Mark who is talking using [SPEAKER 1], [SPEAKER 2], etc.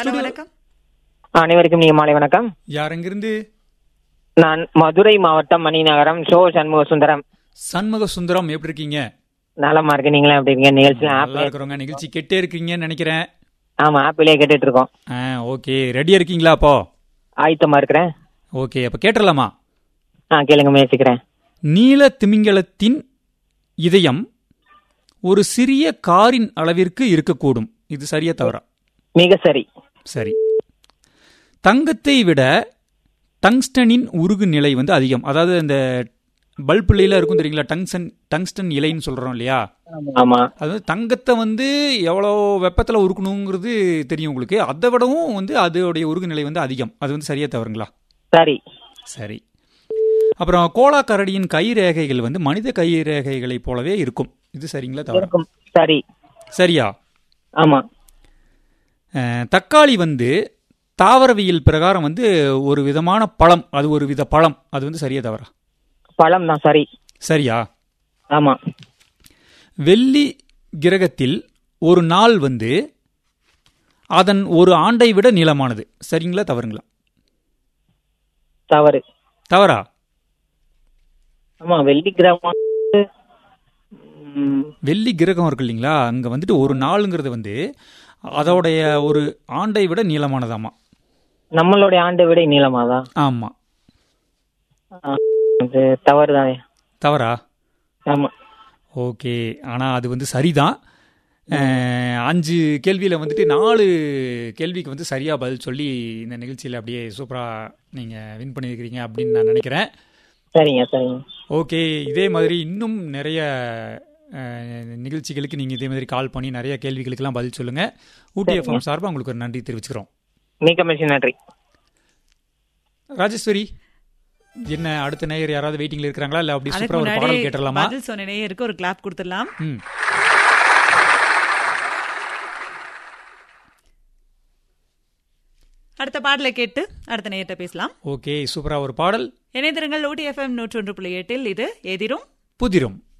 [SPEAKER 1] hello வணக்கம்
[SPEAKER 2] அனைவருக்கும் நீங்க மாலை வணக்கம்
[SPEAKER 3] யார் எங்கிருந்து
[SPEAKER 2] நான் மதுரை மாவட்டம் மணிநகரம் ஷோ சண்முக சுந்தரம்
[SPEAKER 3] சண்முக சுந்தரம் எப்படி இருக்கீங்க
[SPEAKER 2] நலமா இருக்கு நீங்களா எப்படி இருக்கீங்க நிகழ்ச்சி
[SPEAKER 3] நல்லா
[SPEAKER 2] ஆப்பிள்
[SPEAKER 3] இருக்கிறவங்க நிகழ்ச்சி கேட்டே இருக்கீங்கன்னு நினைக்கிறேன்
[SPEAKER 2] ஆமா ஆப்பிளே கேட்டுட்டு இருக்கோம்
[SPEAKER 3] ஆ ஓகே ரெடியா இருக்கீங்களா அப்போ
[SPEAKER 2] ஆயத்தமா இருக்கிறேன்
[SPEAKER 3] ஓகே அப்ப கேட்டுடலாமா
[SPEAKER 2] ஆ கேளுங்க முயற்சிக்கிறேன்
[SPEAKER 3] நீல திமிங்கலத்தின் இதயம் ஒரு சிறிய காரின் அளவிற்கு இருக்கக்கூடும் இது சரியா தவறா
[SPEAKER 2] மிக சரி
[SPEAKER 3] சரி தங்கத்தை விட டங்ஸ்டனின் உருகு நிலை வந்து அதிகம் அதாவது இந்த பல்புலையில இருக்கும் தெரியுங்களா டங்ஸ்டன் டங்ஸ்டன் இலைன்னு சொல்றோம் இல்லையா
[SPEAKER 2] ஆமா
[SPEAKER 3] அது வந்து தங்கத்தை வந்து எவ்வளோ வெப்பத்தில் உருக்கணுங்கிறது தெரியும் உங்களுக்கு அதை விடவும் வந்து அதோடைய உருகு நிலை வந்து அதிகம் அது வந்து சரியா தவறுங்களா
[SPEAKER 2] சரி
[SPEAKER 3] சரி அப்புறம் கோலா கரடியின் கை ரேகைகள் வந்து மனித கை ரேகைகளைப் போலவே இருக்கும் இது சரிங்களா தவறு
[SPEAKER 2] இருக்கும் சரி
[SPEAKER 3] சரியா
[SPEAKER 2] ஆமா
[SPEAKER 3] அஹ், தக்காளி வந்து தாவரவியல் பிரகாரம் வந்து ஒரு விதமான பழம் அது ஒரு வித பழம் அது வந்து சரியா தவறா
[SPEAKER 2] பழம் தான் சரி
[SPEAKER 3] சரியா
[SPEAKER 2] ஆமா
[SPEAKER 3] வெள்ளி கிரகத்தில் ஒரு நாள் வந்து அதன் ஒரு ஆண்டை விட நீளமானது சரிங்களா தவறுங்களா
[SPEAKER 2] தவறு
[SPEAKER 3] தவறா
[SPEAKER 2] ஆமா வெள்ளி கிரகம் வந்து, ம்,
[SPEAKER 3] வெள்ளி கிரகம் இருக்கு இல்லைங்களா அங்க வந்துட்டு ஒரு நாளுங்கிறது வந்து அதோடைய ஒரு ஆண்டை விட நீளமானதாமா
[SPEAKER 2] நம்மளுடைய ஆண்டு விட நீளமாதா
[SPEAKER 3] ஆமா
[SPEAKER 2] ஆ, அது தவறு தானே
[SPEAKER 3] தவறா
[SPEAKER 2] ஆமா
[SPEAKER 3] ஓகே ஆனா அது வந்து சரிதான் அஹ், அஞ்சு கேள்வியில வந்துட்டு நாலு கேள்விக்கு வந்து சரியா பதில் சொல்லி இந்த நிகழ்ச்சியில அப்படியே சூப்பரா நீங்க வின் பண்ணியிருக்கிறீங்க அப்படின்னு நான் நினைக்கிறேன்
[SPEAKER 2] சரிங்க சரிங்க
[SPEAKER 3] ஓகே இதே மாதிரி இன்னும் நிறைய அஹ், நிகழ்ச்சிகளுக்கு நீங்கள் இதே மாதிரி கால் பண்ணி நிறைய கேள்விகளுக்கெல்லாம் பதில் சொல்லுங்க ஊட்டி எஃப்எம் சார்பாக உங்களுக்கு ஒரு நன்றி தெரிவிச்சுக்கிறோம்
[SPEAKER 2] மிக்க மகிழ்ச்சி நன்றி
[SPEAKER 3] ராஜேஸ்வரி என்ன அடுத்த நேயர் யாராவது வெயிட்டிங்ல இருக்கிறாங்களா இல்ல அப்படி
[SPEAKER 1] அதுக்கு
[SPEAKER 3] சூப்பரா ஒரு
[SPEAKER 1] முன்னாடி
[SPEAKER 3] பாடல் கேட்டுடலாமா
[SPEAKER 1] பதில் சொன்னனே இருக்கு ஒரு கிளாப் கொடுத்துடலாம்
[SPEAKER 3] ம்
[SPEAKER 1] அடுத்த பாடலை கேட்டு அடுத்த நேயர்கிட்ட பேசலாம்
[SPEAKER 3] ஓகே சூப்பரா ஒரு பாடல்
[SPEAKER 1] இணைந்திருங்கள் ஓடி எஃப்எம் நூற்றொன்று புள்ளி எட்டில் இது எதிரும்
[SPEAKER 3] புதிரும்